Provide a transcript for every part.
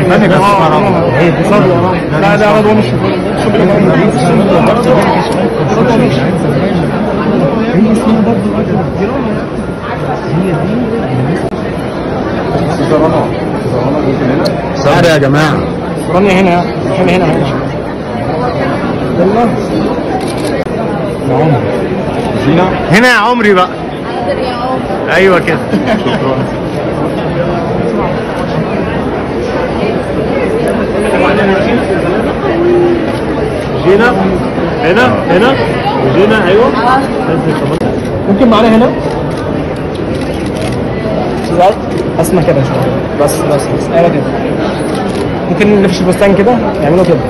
ثانية بس لا ده رضوى مش سعر يا جماعة رانيا هنا هنا هنا هنا والله زينة هنا يا عمري بقى ايوه كده جينا هنا هنا جينا ايوه ممكن معانا هنا سؤال اسمع كده شوية. بس بس بس ايوه كده ممكن نفش البستان كده يعملوا كده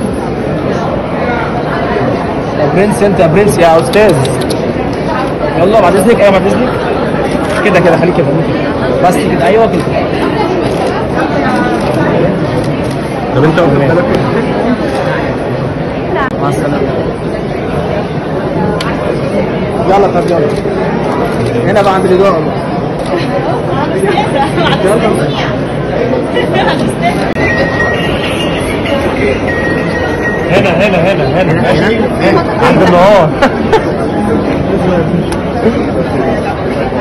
يا برنس انت يا برنس يا استاذ يلا بعد اذنك ايوه بعد اذنك كده كده خليك كده بس كده ايوه كده طب انت واخد بالك مع السلامه يلا طب يلا هنا بقى عند الاداره هنا هنا هنا هنا هنا عند النهار